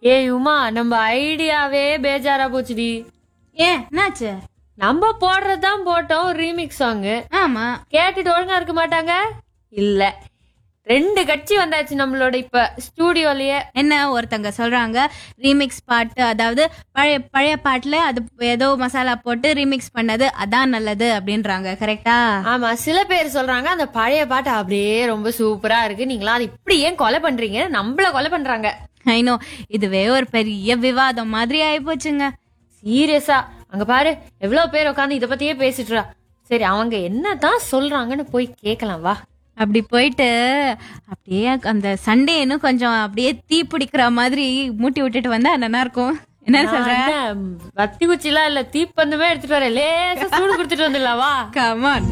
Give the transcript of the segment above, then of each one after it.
ஏய் உமா நம்ம ஐடியாவே பேஜாரா போச்சுடி ஏன் என்னாச்சு நம்ம போடுறதுதான் போட்டோம் ரீமிக்ஸ் சாங் ஆமா கேட்டுட்டு ஒழுங்கா இருக்க மாட்டாங்க இல்ல ரெண்டு கட்சி வந்தாச்சு நம்மளோட இப்ப ஸ்டூடியோலயே என்ன ஒருத்தங்க சொல்றாங்க ரீமிக்ஸ் பாட்டு அதாவது பழைய பழைய பாட்டுல அது ஏதோ மசாலா போட்டு ரீமிக்ஸ் பண்ணது அதான் நல்லது அப்படின்றாங்க கரெக்டா ஆமா சில பேர் சொல்றாங்க அந்த பழைய பாட்டு அப்படியே ரொம்ப சூப்பரா இருக்கு நீங்களா அது இப்படி ஏன் கொலை பண்றீங்க நம்மள கொலை பண்றாங்க ஐநோ இதுவே ஒரு பெரிய விவாதம் மாதிரி ஆயிப்போச்சுங்க சீரியஸா அங்க பாரு எவ்வளவு பேர் உட்காந்து இத பத்தியே பேசிட்டுறா சரி அவங்க என்னதான் சொல்றாங்கன்னு போய் கேட்கலாம் வா அப்படி போயிட்டு அப்படியே அந்த சண்டே இன்னும் கொஞ்சம் அப்படியே தீ பிடிக்கிற மாதிரி மூட்டி விட்டுட்டு வந்தா நல்லா இருக்கும் என்ன சொல்ற நான் என்ன, வத்தி குச்சிலாம் இல்ல தீப்பந்தமே எடுத்துட்டு வரேன் லேசா சூடு கொடுத்துட்டு வந்துடலாம் வா கமான்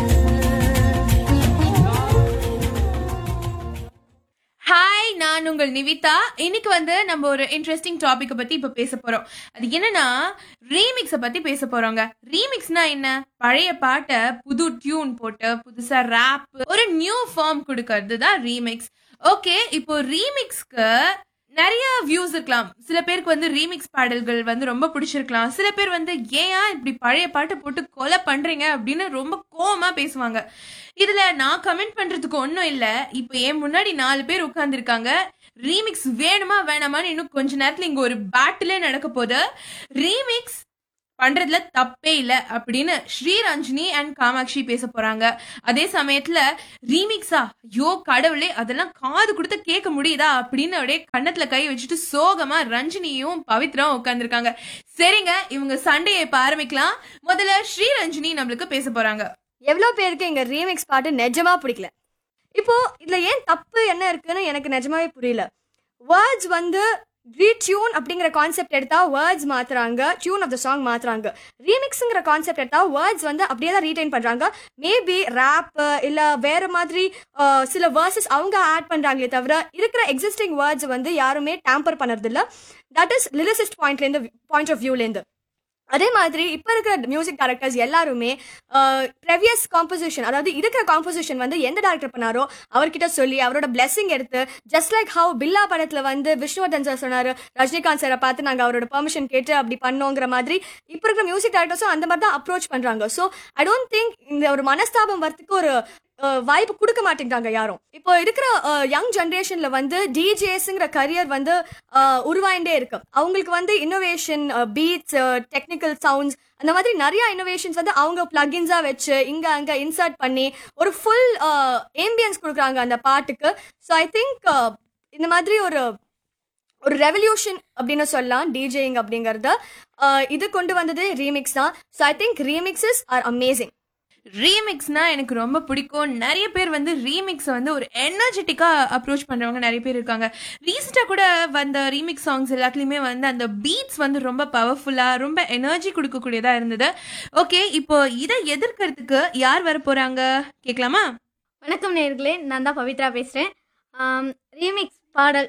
ஹாய் நான் உங்கள் நிவிதா இன்னைக்கு வந்து நம்ம ஒரு இன்ட்ரெஸ்டிங் டாபிக் பத்தி இப்ப பேச போறோம் அது என்னன்னா ரீமிக்ஸ பத்தி பேச போறோங்க ரீமிக்ஸ்னா என்ன பழைய பாட்டை புது டியூன் போட்டு புதுசா ரேப் ஒரு நியூ ஃபார்ம் கொடுக்கறது தான் ரீமிக்ஸ் ஓகே இப்போ ரீமிக்ஸ்க்கு நிறைய வியூஸ் இருக்கலாம் சில பேருக்கு வந்து ரீமிக்ஸ் பாடல்கள் வந்து ரொம்ப பிடிச்சிருக்கலாம் சில பேர் வந்து ஏன் இப்படி பழைய பாட்டு போட்டு கொலை பண்றீங்க அப்படின்னு ரொம்ப கோவமா பேசுவாங்க இதுல நான் கமெண்ட் பண்றதுக்கு ஒன்றும் இல்ல இப்போ என் முன்னாடி நாலு பேர் உட்கார்ந்துருக்காங்க ரீமிக்ஸ் வேணுமா வேணாமான்னு இன்னும் கொஞ்ச நேரத்துல இங்க ஒரு பேட்டிலே நடக்க போகுது ரீமிக்ஸ் பண்றதுல தப்பே இல்ல அப்படின்னு ஸ்ரீரஞ்சினி அண்ட் காமாட்சி பேச போறாங்க அதே சமயத்துல ரீமிக்ஸா ஐயோ கடவுளே அதெல்லாம் காது கொடுத்து கேட்க முடியுதா அப்படின்னு அப்படியே கன்னத்துல கை வச்சுட்டு சோகமா ரஞ்சினியும் பவித்ராவும் உட்கார்ந்துருக்காங்க சரிங்க இவங்க சண்டையை இப்ப ஆரம்பிக்கலாம் முதல்ல ஸ்ரீரஞ்சினி நம்மளுக்கு பேச போறாங்க எவ்வளோ பேருக்கு இங்க ரீமிக்ஸ் பாட்டு நிஜமா பிடிக்கல இப்போ இதுல ஏன் தப்பு என்ன இருக்குன்னு எனக்கு நிஜமாவே புரியல வேர்ட்ஸ் வந்து ரீடியூன் அப்படிங்கிற கான்செப்ட் எடுத்தா வேர்ட்ஸ் மாத்துறாங்க டியூன் ஆஃப் த சாங் மாத்துறாங்க ரீமிக்ஸுங்கிற கான்செப்ட் எடுத்தா வேர்ட்ஸ் வந்து அப்படியே தான் ரீடைன் பண்றாங்க மேபி ரேப் இல்ல வேற மாதிரி அஹ், சில வேர்சஸ் அவங்க ஆட் பண்றாங்களே தவிர இருக்கிற எக்ஸிஸ்டிங் வேர்ட்ஸ் வந்து யாருமே டேம்பர் பண்ணுறது இல்ல தட் இஸ் லிரிசிஸ்ட் பாயிண்ட்லேருந்து பாயிண்ட் ஆஃப் வியூலேருந்து அதே மாதிரி இப்போ இருக்கிற மியூசிக் டைரக்டர்ஸ் எல்லாருமே ப்ரெவியஸ் காம்போசிஷன் அதாவது இருக்கிற காம்போசிஷன் வந்து எந்த டேரக்டர் பண்ணாரோ அவர்கிட்ட சொல்லி அவரோட blessing எடுத்து ஜஸ்ட் லைக் ஹவ் பில்லா படத்துல வந்து விஷ்ணுவர்தன் சார் சொன்னாரு ரஜினிகாந்த் சாரை பார்த்து நாங்க அவரோட பெர்மிஷன் கேட்டு அப்படி பண்ணோங்கிற மாதிரி இப்போ இருக்கிற மியூசிக் டைரக்டர்ஸும் அந்த மாதிரி தான் அப்ரோச் பண்றாங்க ஸோ ஐ டோன்ட் திங்க் இந்த ஒரு மனஸ்தாபம் வரத்துக்கு ஒரு வாய்ப்பு கொடுக்க மாட்டேங்கிறாங்க யாரும் இப்போ இருக்கிற யங் ஜென்ரேஷன்ல வந்து டிஜேஸ்ங்கிற கரியர் வந்து அஹ், உருவாயிண்டே இருக்கு அவங்களுக்கு வந்து இன்னோவேஷன் பீட்ஸ் டெக்னிக்கல் சவுண்ட்ஸ் அந்த மாதிரி நிறைய இன்னோவேஷன்ஸ் வந்து அவங்க பிளகின்ஸா வச்சு இங்க அங்க இன்சர்ட் பண்ணி ஒரு ஃபுல் ஏம்பியன்ஸ் கொடுக்குறாங்க அந்த பாட்டுக்கு ஸோ ஐ திங்க் இந்த மாதிரி ஒரு ஒரு ரெவல்யூஷன் அப்படின்னு சொல்லலாம் டிஜேயிங் அப்படிங்கறத அஹ், இது கொண்டு வந்தது ரீமிக்ஸ் தான் so I think remixes are amazing ரீமிக்ஸ்னா எனக்கு ரொம்ப பிடிக்கும் நிறைய பேர் வந்து ரீமிக்ஸை வந்து ஒரு எனர்ஜெட்டிக்கா அப்ரோச் பண்றவங்க நிறைய பேர் இருக்காங்க ரீசெண்டா கூட வந்த ரீமிக்ஸ் சாங்ஸ் எல்லாத்துலயுமே வந்து அந்த பீட்ஸ் வந்து ரொம்ப பவர்ஃபுல்லா ரொம்ப எனர்ஜி கொடுக்கக்கூடியதா இருந்தது ஓகே இப்போ இதை எதிர்க்கிறதுக்கு யார் வர போறாங்க கேட்கலாமா வணக்கம் நேர்களே நான் தான் பவித்ரா பேசுகிறேன் ரீமிக்ஸ் பாடல்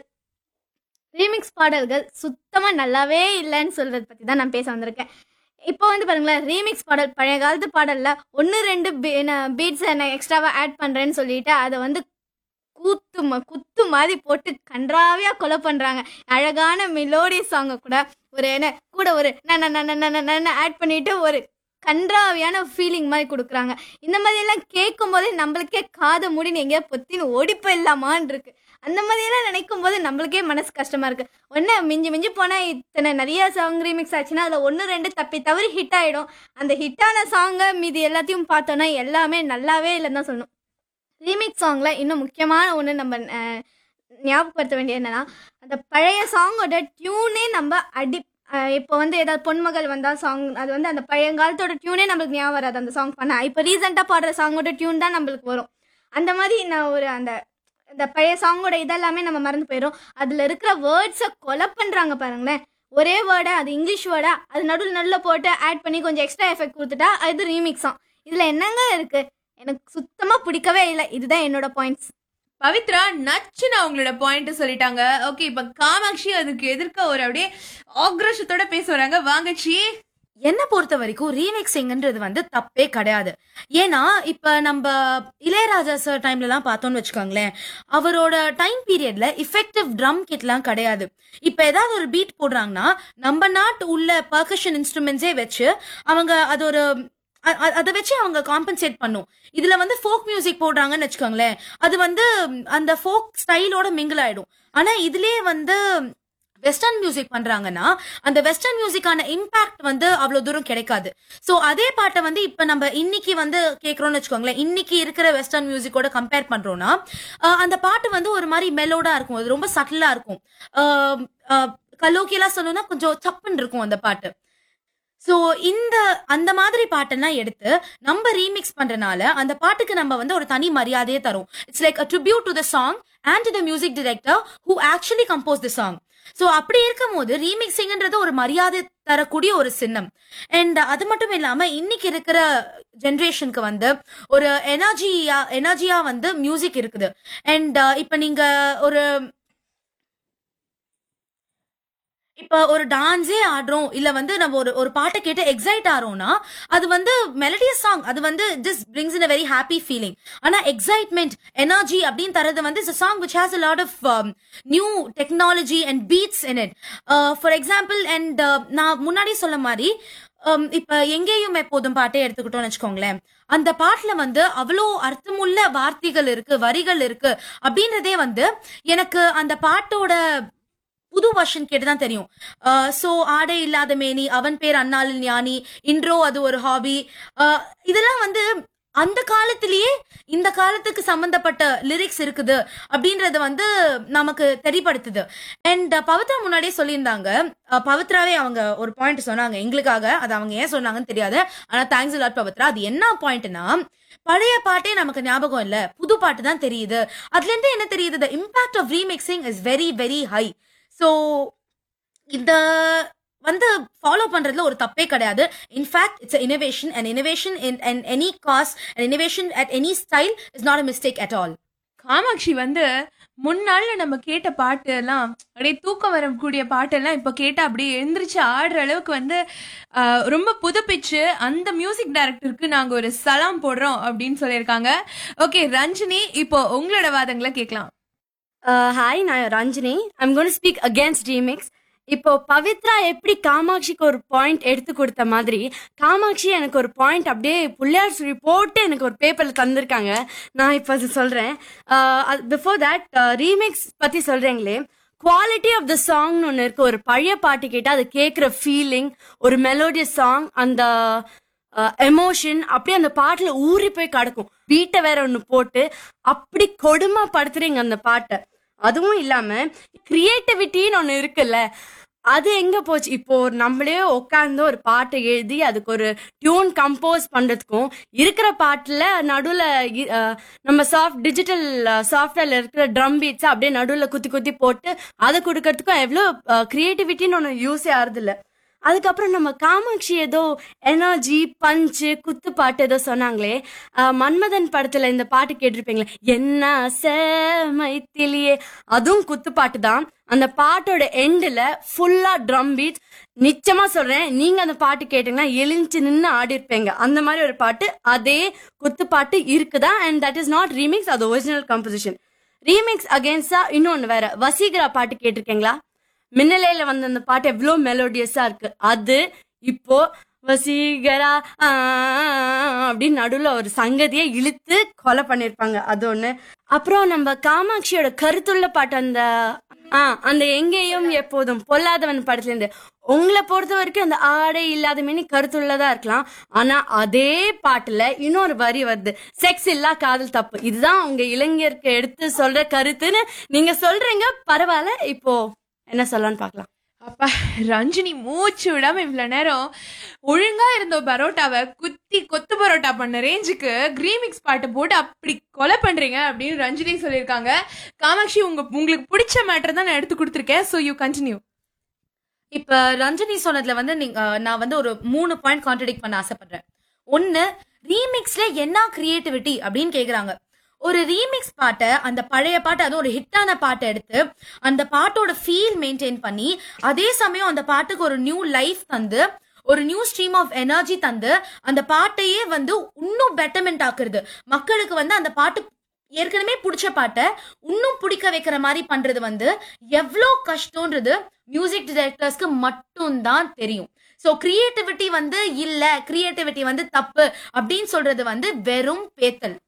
ரீமிக்ஸ் பாடல்கள் சுத்தமாக நல்லாவே இல்லைன்னு சொல்கிறத பற்றி தான் நான் பேச வந்திருக்கேன் இப்போ வந்து பாருங்களேன் ரீமிக்ஸ் பாடல் பழைய காலத்து பாடலில் ஒன்று ரெண்டு பீட்ஸ் என்ன எக்ஸ்ட்ராவாக ஆட் பண்ணுறேன்னு சொல்லிட்டு அதை வந்து கூத்து ம- குத்து மாதிரி போட்டு கன்றாவியா கொலை பண்றாங்க அழகான மெலோடி சாங்கை கூட ஒரு என்ன கூட ஒரு ஆட் பண்ணிட்டு ஒரு கன்றாவியான ஃபீலிங் மாதிரி கொடுக்குறாங்க இந்த மாதிரி எல்லாம் கேட்கும் போதே நம்மளுக்கே காதை மூடின்னு எங்கேயா பொத்தின்னு ஓடி போயிடலாமான்னு இருக்கு அந்த மாதிரியெல்லாம் நினைக்கும் போது நம்மளுக்கே மனசு கஷ்டமா இருக்கு ஒன்று மிஞ்சி மிஞ்சி போனால் இத்தனை நிறைய சாங் ரீமிக்ஸ் ஆச்சுன்னா அதில் ஒன்று ரெண்டு தப்பி தவறி ஹிட் ஆகிடும் அந்த ஹிட்டான சாங்கை மீதி எல்லாத்தையும் பார்த்தோன்னா எல்லாமே நல்லாவே இல்லைன்னு தான் சொல்லணும் ரீமிக்ஸ் சாங்கில் இன்னும் முக்கியமான ஒன்று நம்ம அஹ், ஞாபகப்படுத்த வேண்டிய என்னன்னா அந்த பழைய சாங்கோட டியூனே நம்ம அடி அஹ், இப்போ வந்து ஏதாவது பொன்மகள் வந்தால் சாங் அது வந்து அந்த பழைய காலத்தோட டியூனே நம்மளுக்கு ஞாபகம் வராது அந்த சாங் பண்ண இப்போ ரீசெண்டாக பாடுற சாங்கோட டியூன் தான் நம்மளுக்கு வரும் அந்த மாதிரி நான் ஒரு அந்த அந்த பழைய சாங்கோட இதெல்லாமே நம்ம மறந்து போயிடும் அதில் இருக்கிற வேர்ட்ஸை கொலை பண்ணுறாங்க பாருங்களேன் ஒரே வேர்டை அது இங்கிலீஷ் வேர்டா அது நடுவில் நடுவில் போட்டு ஆட் பண்ணி கொஞ்சம் எக்ஸ்ட்ரா எஃபெக்ட் கொடுத்துட்டா அது ரீமிக்ஸ் சாங் இதில் என்னங்க இருக்கு எனக்கு சுத்தமாக பிடிக்கவே இல்லை இதுதான் என்னோட பாயிண்ட்ஸ் பவித்ரா நச்சுன்னு அவங்களோட பாயிண்ட் சொல்லிட்டாங்க ஓகே இப்ப காமாட்சி அதுக்கு எதிர்க்க ஒரு அப்படியே ஆக்ரோஷத்தோட பேச வராங்க வாங்கச்சி என்ன பொறுத்த வரைக்கும் ரீமிக்ஸிங்ன்றது வந்து தப்பே கிடையாது ஏன்னா இப்ப நம்ம இளையராஜா சார் டைம்ல எல்லாம் பார்த்தோம்னு வச்சுக்கோங்களேன் அவரோட டைம் பீரியட்ல இஃபெக்டிவ் ட்ரம் கிட்லாம் கிடையாது இப்ப ஏதாவது ஒரு பீட் போடுறாங்கன்னா நம்ம நாட்டு உள்ள பர்கஷன் இன்ஸ்ட்ருமெண்ட்ஸே வச்சு அவங்க அது ஒரு அ- அ- அதை வச்சு அவங்க காம்பன்சேட் பண்ணும் இதுல வந்து ஃபோக் மியூசிக் போடுறாங்கன்னு வச்சுக்கோங்களேன் அது வந்து அந்த ஃபோக் ஸ்டைலோட மிங்கிள் ஆயிடும் ஆனா இதுலயே வந்து வெஸ்டர்ன் மியூசிக் பண்றாங்கன்னா அந்த வெஸ்டர்ன் மியூசிக்கான இம்பாக்ட் வந்து அவ்வளவு தூரம் கிடைக்காது சோ அதே பாட்டை வந்து இப்ப நம்ம இன்னைக்கு வந்து கேக்குறோம்னு வச்சுக்கோங்களேன் இன்னைக்கு இருக்கிற வெஸ்டர்ன் மியூசிக்கோட கம்பேர் பண்றோம்னா அஹ், அந்த பாட்டு வந்து ஒரு மாதிரி மெலோடா இருக்கும் அது ரொம்ப சட்டிலா இருக்கும் கலோக்கியலா சொல்லணும்னா கொஞ்சம் சப்புன்னு இருக்கும் அந்த பாட்டு சோ இந்த அந்த மாதிரி பாட்டெல்லாம் எடுத்து நம்ம ரீமிக்ஸ் பண்றனால அந்த பாட்டுக்கு நம்ம வந்து ஒரு தனி மரியாதையே தரும் it's like a tribute to the song and to the music director who actually compose the song so அப்படி இருக்கும்போது ரீமிக்ஸிங்ன்றது ஒரு மரியாதை தரக்கூடிய ஒரு சின்னம் அண்ட் அது மட்டும் இல்லாம இன்னைக்கு இருக்கிற ஜென்ரேஷனுக்கு வந்து ஒரு எனர்ஜியா எனர்ஜியா வந்து மியூசிக் இருக்குது அண்ட் இப்ப நீங்க ஒரு இப்ப ஒரு டான்ஸே ஆடுறோம் இல்ல வந்து நம்ம ஒரு ஒரு பாட்டை கேட்டு எக்ஸைட் ஆறோம்னா அது வந்து மெலடியஸ் சாங் அது வந்து just brings in a very happy feeling ஆனா எக்ஸைட்மெண்ட் எனர்ஜி அப்படின்னு தரது வந்து it's song which has a lot of new technology and beats in it for example and நான் முன்னாடி சொல்ல மாதிரி um, இப்ப எங்கேயும் எப்போதும் பாட்டே எடுத்துக்கிட்டோம்னு வச்சுக்கோங்களேன் அந்த பாட்டுல வந்து அவ்வளோ அர்த்தமுள்ள வார்த்தைகள் இருக்கு வரிகள் இருக்கு அப்படின்றதே வந்து எனக்கு அந்த பாட்டோட புது வருஷன் கேட்டு தான் தெரியும் சோ ஆடை இல்லாத மேனி அவன் பேர் அண்ணாளில் ஞானி இன்றோ அது ஒரு ஹாபி இதெல்லாம் வந்து அந்த காலத்திலேயே இந்த காலத்துக்கு சம்பந்தப்பட்ட லிரிக்ஸ் இருக்குது அப்படின்றத வந்து நமக்கு தெரியப்படுத்துது அண்ட் பவித்ரா முன்னாடியே சொல்லியிருந்தாங்க அஹ், பவித்ராவே அவங்க ஒரு பாயிண்ட் சொன்னாங்க எங்களுக்காக அது அவங்க ஏன் சொன்னாங்கன்னு தெரியாது ஆனா தேங்க்ஸ் லாட் பவித்ரா அது என்ன பாயிண்ட்னா பழைய பாட்டே நமக்கு ஞாபகம் இல்ல புது பாட்டு தான் தெரியுது அதுல இருந்து என்ன தெரியுது the impact of remixing is very very high so இந்த வந்து ஃபாலோ பண்றதுல ஒரு தப்பே கிடையாது in fact it's innovation and innovation in and any cause and innovation at any style is not a mistake at all Kamakshi வந்து முன்னாள்ல நம்ம கேட்ட பாட்டு எல்லாம் அப்படியே தூக்கம் வரக்கூடிய பாட்டெல்லாம் இப்ப கேட்டா அப்படியே எழுந்திரிச்சு ஆடுற அளவுக்கு வந்து ஆஹ், ரொம்ப புதுப்பிச்சு அந்த மியூசிக் டைரக்டருக்கு நாங்க ஒரு சலாம் போடுறோம் அப்படின்னு சொல்லியிருக்காங்க ஓகே ரஞ்சினி இப்போ உங்களோட வாதங்களை கேட்கலாம் ஹாய் நான் Ranjini I'm gonna speak against remix இப்போ பவித்ரா எப்படி காமாட்சிக்கு ஒரு பாயிண்ட் எடுத்து கொடுத்த மாதிரி காமாட்சி எனக்கு ஒரு பாயிண்ட் அப்படியே புள்ளையார் சொல்லி போட்டு எனக்கு ஒரு பேப்பர்ல தந்திருக்காங்க நான் இப்போ அது சொல்றேன் பிஃபோர் தட் ரீமிக்ஸ் பத்தி சொல்றீங்களே குவாலிட்டி ஆஃப் த சாங்னு ஒன்று இருக்கு ஒரு பழைய பாட்டு கேட்டால் அது கேட்குற ஃபீலிங் ஒரு மெலோடியஸ் சாங் அந்த எமோஷன் அப்படியே அந்த பாட்டுல ஊறி போய் கிடக்கும் பீட்டை வேற ஒன்று போட்டு அப்படி கொடுமைப்படுத்துறீங்க அந்த பாட்டை அதுவும் இல்லாம கிரியேட்டிவிட்டின்னு ஒன்று இருக்குல்ல அது எங்க போச்சு இப்போ ஒரு நம்மளே உட்காந்து ஒரு பாட்டை எழுதி அதுக்கு ஒரு டியூன் கம்போஸ் பண்றதுக்கும் இருக்கிற பாட்டுல நடுவுல இ- அஹ், நம்ம சாஃப்ட் டிஜிட்டல் சாஃப்ட்வேர்ல இருக்கிற ட்ரம் பீட்ஸ் அப்படியே நடுவுல குத்தி குத்தி போட்டு அதை கொடுக்கறதுக்கும் எவ்வளோ கிரியேட்டிவிட்டின்னு ஒன்று யூஸே ஆறுது இல்ல அதுக்கப்புறம் நம்ம காமாட்சி ஏதோ எனர்ஜி பஞ்சு குத்து பாட்டு ஏதோ சொன்னாங்களே அஹ், மன்மதன் படத்துல இந்த பாட்டு கேட்டிருப்பீங்களே என்ன சேமைத்திலியே அதுவும் குத்து பாட்டு தான் அந்த பாட்டோட எண்டில் ஃபுல்லா ட்ரம் பீட் நிச்சயமா சொல்றேன் நீங்க அந்த பாட்டு கேட்டீங்கன்னா எழுந்து நின்று ஆடி இருப்பீங்க அந்த மாதிரி ஒரு பாட்டு அதே குத்து பாட்டு இருக்குதா and that is not remix அது ஒரிஜினல் கம்போசிஷன் ரீமிக்ஸ் அகேன்ஸ்டா இன்னொன்னு வேற வசீகரா பாட்டு கேட்டிருக்கீங்களா மின்னலையில வந்த அந்த பாட்டு எவ்வளோ மெலோடியஸா இருக்கு அது இப்போ வசீகரா ஆ, அப்படின்னு நடுவுல ஒரு சங்கதியை இழுத்து கொலை பண்ணிருப்பாங்க அது ஒண்ணு அப்புறம் நம்ம காமாட்சியோட கருத்துள்ள பாட்டு அந்த ஆ அந்த எங்கேயும் எப்போதும் பொல்லாதவன் படத்துல இருந்து உங்களை பொறுத்த வரைக்கும் அந்த ஆடை இல்லாத மீனி கருத்துள்ளதா இருக்கலாம் ஆனா அதே பாட்டுல இன்னொரு வரி வருது செக்ஸ் இல்லா காதல் தப்பு இதுதான் உங்க இளைஞருக்கு எடுத்து சொல்ற கருத்துன்னு நீங்க சொல்றீங்க பரவாயில்ல இப்போ என்ன சொல்லலாம்னு பார்க்கலாம் அப்பா ரஞ்சினி மூச்சு விடாம இவ்வளவு நேரம் ஒழுங்கா இருந்த பரோட்டாவை குத்தி கொத்து பரோட்டா பண்ண ரேஞ்சுக்கு கிரீமிக்ஸ் பாட்டை போட்டு அப்படி கொலை பண்றீங்க அப்படின்னு ரஞ்சினி சொல்லியிருக்காங்க காமாட்சி உங்க உங்களுக்கு பிடிச்ச மேட்டர் தான் நான் எடுத்து கொடுத்துருக்கேன் ஸோ யூ கண்டினியூ இப்ப ரஞ்சனி சொன்னதுல வந்து நீங்க அஹ், நான் வந்து ஒரு மூணு பாயிண்ட் கான்ட்ரடிக்ட் பண்ண ஆசைப்படுறேன் ஒன்னு ரீமிக்ஸ்ல என்ன கிரியேட்டிவிட்டி அப்படின்னு கேக்குறாங்க ஒரு ரீமிக்ஸ் பாட்டை அந்த பழைய பாட்டு அதுவும் ஒரு ஹிட்டான பாட்டை எடுத்து அந்த பாட்டோட ஃபீல் மெயின்டைன் பண்ணி அதே சமயம் அந்த பாட்டுக்கு ஒரு நியூ லைஃப் தந்து ஒரு நியூ ஸ்ட்ரீம் ஆஃப் எனர்ஜி தந்து அந்த பாட்டையே வந்து இன்னும் பெட்டர்மெண்ட் ஆக்குறது மக்களுக்கு வந்து அந்த பாட்டு ஏற்கனவே பிடிச்ச பாட்டை இன்னும் பிடிக்க வைக்கிற மாதிரி பண்றது வந்து எவ்வளோ கஷ்டம்ன்றது மியூசிக் டைரக்டர்ஸ்க்கு மட்டும்தான் தெரியும் ஸோ கிரியேட்டிவிட்டி வந்து இல்ல கிரியேட்டிவிட்டி வந்து தப்பு அப்படின்னு சொல்றது வந்து வெறும் பேத்தல்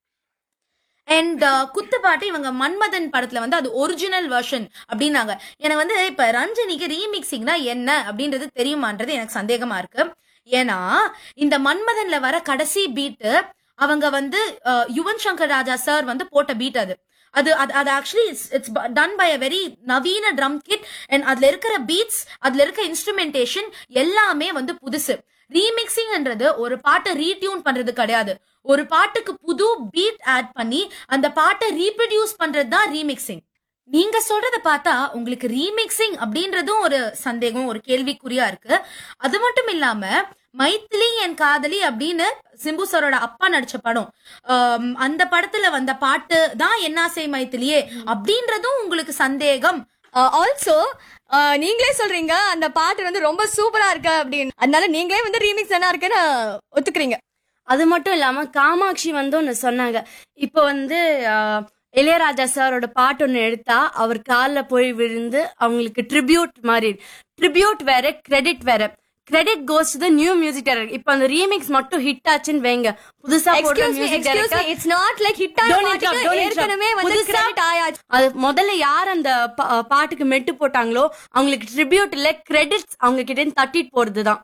அண்ட் குத்துப்பாட்டு இவங்க மன்மதன் படத்துல வந்து அது ஒரிஜினல் வெர்ஷன் அப்படின்னாங்க எனக்கு வந்து இப்ப ரஞ்சனிக்கு ரீமிக்சிங்னா என்ன அப்படின்றது தெரியுமான்றது எனக்கு சந்தேகமா இருக்கு ஏன்னா இந்த மன்மதன்ல வர கடைசி பீட்டு அவங்க வந்து அஹ், யுவன் சங்கர் ராஜா சார் வந்து போட்ட பீட் அது அது அது அது actually it's done by a very நவீன ட்ரம் கிட் அண்ட் அதுல இருக்கிற பீட்ஸ் அதுல இருக்க இன்ஸ்ட்ருமெண்டேஷன் எல்லாமே வந்து புதுசு ரீமிக்சிங்ன்றது ஒரு பாட்டை ரீடியூன் பண்றது கிடையாது ஒரு பாட்டுக்கு புது பீட் ஆட் பண்ணி அந்த பாட்டை ரீப்ரொடியூஸ் பண்றது தான் ரீமிக்சிங் நீங்க சொல்றத பார்த்தா உங்களுக்கு ரீமிக்சிங் அப்படின்றதும் ஒரு சந்தேகம் ஒரு கேள்விக்குறியா இருக்கு அது மட்டும் இல்லாம மைத்திலி என் காதலி அப்படின்னு சிம்பு சாரோட அப்பா நடிச்ச படம் ஆம், அந்த படத்துல வந்த பாட்டு தான் என்னாசை மைத்திலியே அப்படின்றதும் உங்களுக்கு சந்தேகம் ஆல்சோ நீங்களே சொல்றீங்க அந்த பாட்டு வந்து ரொம்ப சூப்பரா இருக்கு அப்படின்னு அதனால நீங்களே வந்து ரீமிக்ஸ் என்ன இருக்குன்னு ஒத்துக்கிறீங்க அது மட்டும் இல்லாம காமாட்சி வந்து ஒன்னு சொன்னாங்க இப்போ வந்து ஆஹ், இளையராஜா சாரோட பாட்டு ஒன்னு எடுத்தா அவர் காலில் போய் விழுந்து அவங்களுக்கு ட்ரிபியூட் மாதிரி ட்ரிபியூட் வேற கிரெடிட் வேற credit goes to new music director இப்போ அந்த ரீமிக்ஸ் மட்டும் ஹிட் ஆச்சுன்னு வைங்க புதுசா போடுற excuse me music excuse me director it's not like hit ஆன Don't interrupt, பாட்டுக்கு don't interrupt. ஏற்கனவே வந்து புதுசா- கிரெடிட் ஆயாச்சு அது முதல்ல யார் அந்த பா- பாட்டுக்கு மெட்டு போட்டாங்களோ அவங்களுக்கு ட்ரிபியூட் இல்ல கிரெடிட்ஸ் அவங்க கிட்ட இருந்து தட்டிட்டு போறதுதான்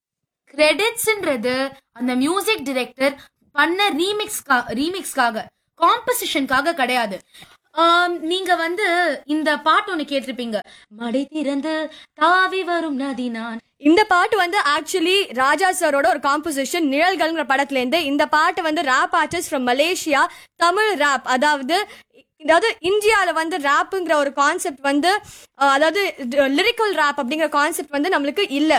கிரெடிட்ஸ்ன்றது அந்த மியூசிக் டைரக்டர் பண்ண ரீமிக்ஸ்கா ரீமிக்ஸ்க்காக காம்பசிஷனுக்காக கிடையாது ஆம், நீங்க வந்து இந்த பாட்டு ஒண்ணு கேட்டிருப்பீங்க மடை திறந்து தாவி வரும் நதி நான் இந்த பாட்டு வந்து ஆக்சுவலி ராஜா சாரோட ஒரு காம்போசிஷன் நிழல்கள்ங்கிற படத்துல இருந்து இந்த பாட்டு வந்து rap artist from Malaysia Tamil rap அதாவது அதாவது இந்தியால வந்து ரேப்புங்கிற ஒரு கான்செப்ட் வந்து அஹ், அதாவது லிரிக்கல் ரேப் அப்படிங்கிற கான்செப்ட் வந்து நம்மளுக்கு இல்ல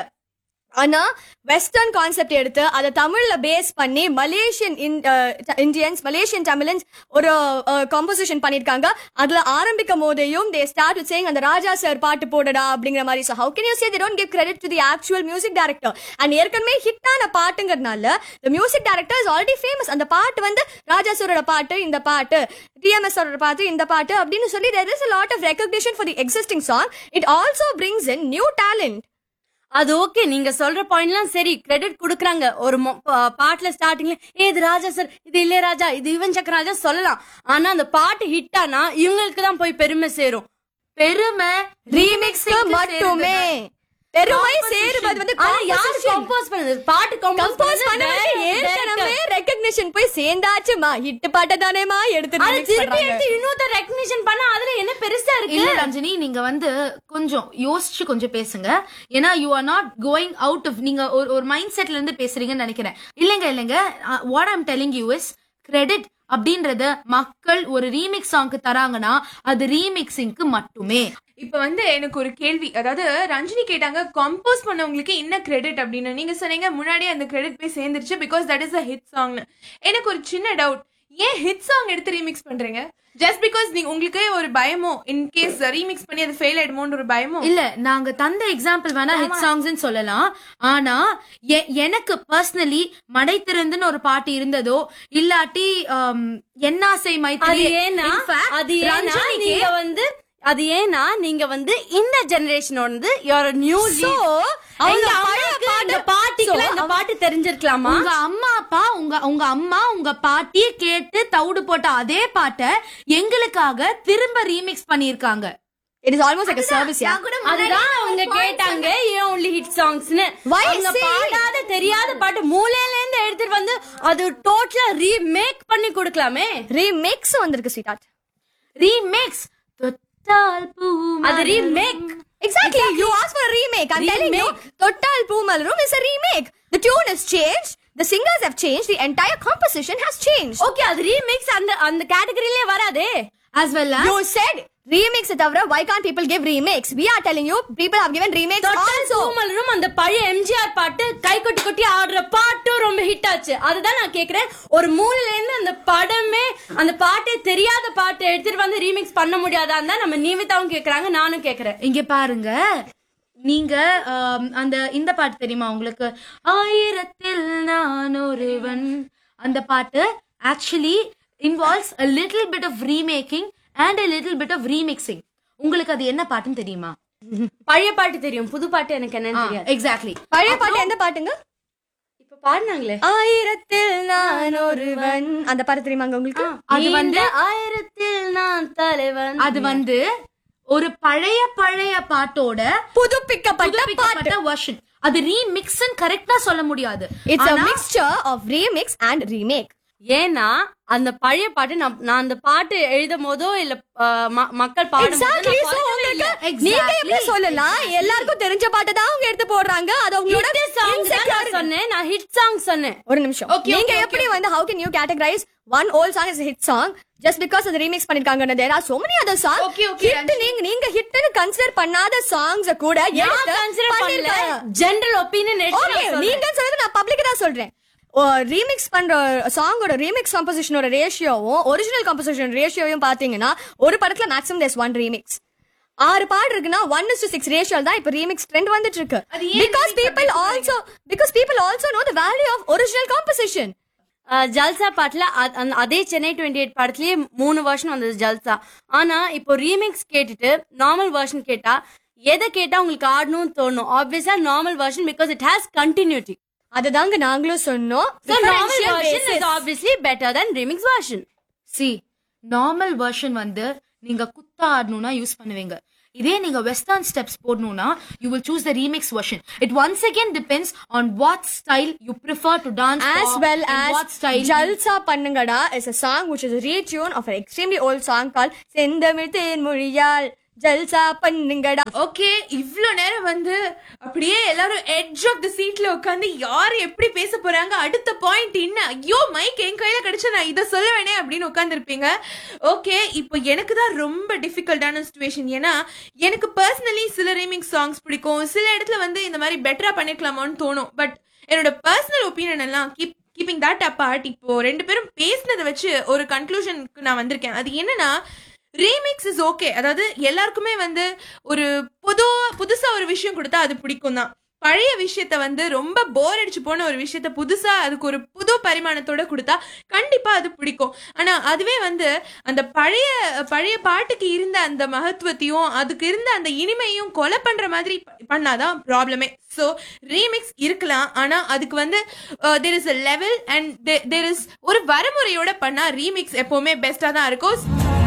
ஆனா வெஸ்டர்ன் கான்செப்ட் எடுத்து அதை தமிழ்ல பேஸ் பண்ணி மலேசியன் இந்தியன்ஸ் மலேசியன் தமிழன்ஸ் ஒரு காம்போசிஷன் பண்ணிருக்காங்க அதுல ஆரம்பிக்கும் போதையும் தே ஸ்டார்ட் வித் சேயிங் அந்த ராஜா சார் பாட்டு போடடா அப்படிங்கிற மாதிரி so how can you say they don't give credit to the actual music director and ஏற்கனவே ஹிட்டான பாட்டுங்கிறதுனால the music director is already famous அந்த பாட்டு வந்து ராஜா சாரோட பாட்டு இந்த பாட்டு டிஎம்எஸ் அவரோட பாட்டு இந்த பாட்டு அப்படின்னு சொல்லி there is a lot of recognition for the existing song it also brings in new talent அது ஓகே நீங்க சொல்ற பாயிண்ட்லாம் சரி கிரெடிட் குடுக்குறாங்க ஒரு மொ- பா- பாட்டுல ஸ்டார்டிங்ல ஏ இது ராஜா சார் இது இளையராஜா இது யுவன் சக்கர ராஜா சொல்லலாம் ஆனா அந்த பாட்டு ஹிட் ஆனா இவங்களுக்கு தான் போய் பெருமை சேரும் பெருமை ரீமிக்ஸ்க்கு மட்டுமே பெருமை சேருவது வந்து ஆனா யாரு composition. கம்போஸ் பண்ணது பாட்டு கம்போஸ் கம்போஸ் பண்ணவங்க ஏற்கனவே ரெக்கக்னிஷன் போய் சேர்ந்தாச்சுமா ஹிட் பாட்ட தானேமா எடுத்து அது remix திருப்பி பண்றாங்க. எடுத்து இன்னொருத்தர் ரெக்கக்னிஷன் பண்ணா அதுல என்ன பெருசா இருக்கு இல்ல ரஞ்சனி நீங்க வந்து கொஞ்சம் யோசிச்சு கொஞ்சம் பேசுங்க ஏன்னா you are not going out of நீங்க ஒரு ஒரு மைண்ட் செட்ல இருந்து பேசுறீங்கன்னு நினைக்கிறேன் இல்லைங்க இல்லைங்க what I'm telling you is credit அப்படின்றத மக்கள் ஒரு ரீமிக்ஸ் சாங்க்கு தராங்கன்னா அது ரீமிக்ஸிங்க்கு மட்டுமே இப்ப வந்து எனக்கு ஒரு கேள்வி அதாவது ரஞ்சினி கேட்டாங்க கம்போஸ் பண்ணவங்களுக்கு என்ன கிரெடிட் அப்படின்னு நீங்க சொன்னீங்க முன்னாடியே அந்த கிரெடிட் போய் சேர்ந்துருச்சு because that is a hit சாங்னு எனக்கு ஒரு சின்ன டவுட் ஏன் ஹிட் சாங் எடுத்து ரீமிக்ஸ் பண்றீங்க ஜஸ்ட் பிகாஸ் நீங்க உங்களுக்கே ஒரு பயமோ இன் கேஸ் ரீமிக்ஸ் பண்ணி அது ஃபெயில் ஆயிடுமோன்ற ஒரு பயமோ இல்ல நாங்க தந்த எக்ஸாம்பிள் வேணா ஹிட் சாங்ஸ் சொல்லலாம் ஆனா எ- எனக்கு பர்சனலி மடை திறந்துன்னு ஒரு பாட்டு இருந்ததோ இல்லாட்டி ஆம், என்னாசை அது மைத்திரி ஏன்னா In fact, அது ஏன்னா ரஞ்சனிக்கு- நீங்க வந்து அது ஏன்னா நீங்க வந்து இந்த ஜெனரேஷன் வந்து யோர் நியூ So, அவங்க பழைய பாட்டு- இந்த பாட்டிக்கு So, இந்த பாட்டு தெரிஞ்சிருக்கலாமா உங்க அம்மா அப்பா உங்க உங்க அம்மா உங்க பாட்டி கேட்டு தவிடு போட்ட அதே பாட்டை எங்களுக்காக திரும்ப ரீமிக்ஸ் பண்ணிருக்காங்க It is almost like a service, yeah. அதுதான் அவங்க கேட்டாங்க ஏன் ஒன்லி ஹிட் சாங்ஸ்னு Why அவங்க say- பாடாத தெரியாத பாட்டு மூலையில இருந்து எடுத்துட்டு வந்து அது டோட்டலா ரீமேக் பண்ணி கொடுக்கலாமே Remix வந்திருக்கு sweetheart. ரீமிக்ஸ் தொட்டால் பூ அது remake Exactly. You asked for a remake. I'm telling you, Tottal Poomalrum is a remake. The tune has changed. The singers have changed. The entire composition has changed. Okay அது remakes அந்த அந்த கேட்டகரியிலே வராதே as well as You said remix தவிர why can't people give remakes? We are telling you people have given remakes தொட்டால் also. பூமலரும் அந்த பழைய எம்ஜிஆர் பாட்டு கை கொட்டி கொட்டி ஆடுற பாட்டும் ரொம்ப ஹிட் ஆச்சு அதுதான் நான் கேக்குறேன் ஒரு மூலையில இருந்து அந்த படமே அந்த பாட்டே தெரியாத பாட்டை எடுத்துட்டு வந்து ரீமிக்ஸ் பண்ண முடியாதான்னு தான் நம்ம நீவிதாவும் கேக்குறாங்க நானும் கேக்குறேன் இங்க பாருங்க நீங்க ஆம், அந்த இந்த பாட்டு தெரியுமா உங்களுக்கு ஆயிரத்தில் நான் ஒருவன் அந்த பாட்டு actually involves a little bit of remaking and a little bit of remixing உங்களுக்கு அது என்ன பாட்டுன்னு தெரியுமா பழைய பாட்டு தெரியும் புது பாட்டு எனக்கு என்னன்னு தெரியாது எக்ஸாக்ட்லி பழைய பாட்டு எந்த பாட்டுங்க இப்ப பாடினாங்களே ஆயிரத்தில் நான் ஒருவன் அந்த பாட்டு தெரியுமாங்க உங்களுக்கு அது வந்து இந்த ஆயிரத்தில் நான் தலைவன் அது வந்து ஒரு பழைய பழைய பாட்டோட புதுப்பிக்கப்பட்ட பாட்டு புதுப்பிக்கப்பட்ட வெர்ஷன் அது ரீமிக்ஸ் கரெக்டா சொல்ல முடியாது இட்ஸ் a ஆனா- mixture of remix and remake ஏன்னா அந்த பழைய பாட்டு நான் நான் அந்த பாட்டு எழுதும் போதோ இல்ல அஹ், ம- மக்கள் பாடும் Exactly, so உங்களுக்கு நீங்க எப்படி சொல்லலாம் எல்லாருக்கும் தெரிஞ்ச பாட்டை தான் அவங்க எடுத்து போடுறாங்க அது உங்களோட insecurity. சொன்னேன் நான் ஹிட் சாங் சொன்னேன் ஒரு நிமிஷம் Okay, நீங்க okay, எப்படி வந்து how can you categorize one old song as a hit song just because அது remix பண்ணிருக்காங்க there are so many other songs Okay, okay, hit நீங்க நீங்க ஹிட்னு கன்சிடர் பண்ணாத சாங்ஸ் கூட நான் எடுத்து கன்சிடர் பண்ணல பண்ணிருக்காங்க. ஜெனரல் ஒப்பீனியன் ஓகே நீங்க சொல்றது நான் பப்ளிக் தான் சொல்றேன் ரீமிக்ஸ் பண்ற சாங்கோட ரீமிக்ஸ் கம்போசிஷனோட ரேஷியோவும் ஒரிஜினல் கம்போசிஷன் ரேஷியோவும் பாத்தீங்கன்னா ஒரு படத்துல மேக்ஸிமம் தேஸ் ஒன் ரீமிக்ஸ் ஆறு பாடு இருக்குன்னா ஒன் இஸ் சிக்ஸ் ரேஷியோ தான் இப்ப ரீமிக்ஸ் ட்ரெண்ட் வந்துட்டு இருக்கு because people also because people also know the value of original composition Jalsa பாட்டுல அ- அந்த- அதே சென்னை டுவெண்ட்டி எயிட் படத்துலயே மூணு வருஷன் வந்தது ஜல்சா ஆனா இப்போ ரீமிக்ஸ் கேட்டுட்டு நார்மல் வெர்ஷன் கேட்டா எதை கேட்டா உங்களுக்கு ஆடணும்னு தோணும் ஆப்வியஸா normal version because it has continuity அதுதாங்க நாங்களும் சொன்னோம் So normal Differential version basis. is obviously better than remix version. See normal version வந்து நீங்க குத்தா ஆடணும்னா யூஸ் பண்ணுவீங்க இதே நீங்க வெஸ்டர்ன் ஸ்டெப்ஸ் போடணும்னா you will choose the remix version it once again depends on what style you prefer to dance as well what as style Jalsa Pannangada is a song which is a retune of an extremely old song called செந்தமிழ் தேன்மொழியால் ஜல்சா பண்ணுங்கடா okay இவ்ளோ நேரம் வந்து அப்படியே எல்லாரும் edge of the சீட்ல உட்காந்து யார் எப்படி பேச போறாங்க அடுத்த பாயிண்ட் என்ன ஐயோ மைக் என் கையில கிடைச்சா நான் இதை சொல்ல வேணே அப்படின்னு உட்காந்துருப்பீங்க ஓகே இப்போ எனக்கு தான் ரொம்ப டிஃபிகல்ட்டான சுச்சுவேஷன் ஏன்னா எனக்கு பர்சனலி சில ரீமிங் சாங்ஸ் பிடிக்கும் சில இடத்துல வந்து இந்த மாதிரி பெட்டரா பண்ணிருக்கலாமான்னு தோணும் பட் என்னோட பர்சனல் ஒப்பீனியன் எல்லாம் கீப் கீப்பிங் தட் அப்பார்ட் இப்போ ரெண்டு பேரும் பேசினதை வச்சு ஒரு கன்க்ளூஷனுக்கு நான் வந்திருக்கேன் அது என்னன்னா ரீமிக்ஸ் இஸ் ஓகே அதாவது எல்லாருக்குமே வந்து ஒரு புது புதுசா ஒரு விஷயம் கொடுத்தா அது பிடிக்கும் தான் பழைய விஷயத்த வந்து ரொம்ப போர் அடிச்சு போன ஒரு விஷயத்த புதுசா அதுக்கு ஒரு புது பரிமாணத்தோட கொடுத்தா கண்டிப்பா அது பிடிக்கும் ஆனா அதுவே வந்து அந்த பழைய பழைய பாட்டுக்கு இருந்த அந்த மகத்துவத்தையும் அதுக்கு இருந்த அந்த இனிமையும் கொலை பண்ற மாதிரி ப- பண்ணாதான் ப்ராப்ளமே ஸோ ரீமிக்ஸ் இருக்கலாம் ஆனா அதுக்கு வந்து there is a level and there is ஒரு வரமுறையோட பண்ணா ரீமிக்ஸ் எப்பவுமே பெஸ்டா தான் இருக்கும்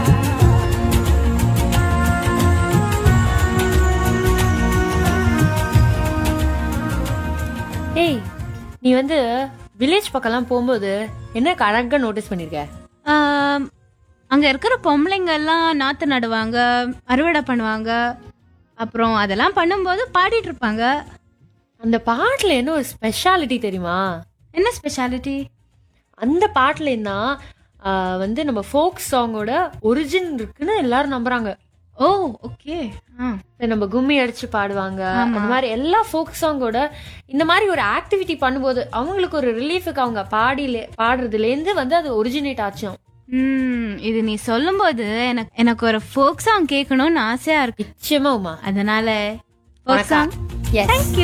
ஏய் நீ வந்து வில்லேஜ் பக்கம்லாம் போகும்போது என்ன அழகா நோட்டீஸ் பண்ணிருக்க ஆம், அங்க இருக்கிற பொம்பளைங்க எல்லாம் நாத்து நடுவாங்க அறுவடை பண்ணுவாங்க அப்புறம் அதெல்லாம் பண்ணும்போது பாடிட்டு இருப்பாங்க அந்த பாட்டுல என்ன ஒரு ஸ்பெஷாலிட்டி தெரியுமா என்ன ஸ்பெஷாலிட்டி அந்த பாட்டுல தான் வந்து நம்ம ஃபோக் சாங்கோட ஒரிஜின் இருக்குன்னு எல்லாரும் நம்புறாங்க ஓ ஓகே ஆ இப்ப நம்ம கும்மி அடிச்சு பாடுவாங்க அந்த மாதிரி எல்லா ஃபோக் சாங்கோட இந்த மாதிரி ஒரு ஆக்டிவிட்டி பண்ணும்போது அவங்களுக்கு ஒரு ரிலீஃபுக்கு அவங்க பாடியில பாடுறதுல இருந்து வந்து அது ஒரிஜினேட் ஆச்சும் ம் இது நீ சொல்லும்போது எனக்கு எனக்கு ஒரு ஃபோக் சாங் கேட்கணும்னு ஆசையா இருக்கு நிச்சயமா உமா அதனால ஃபோக் சாங் எஸ்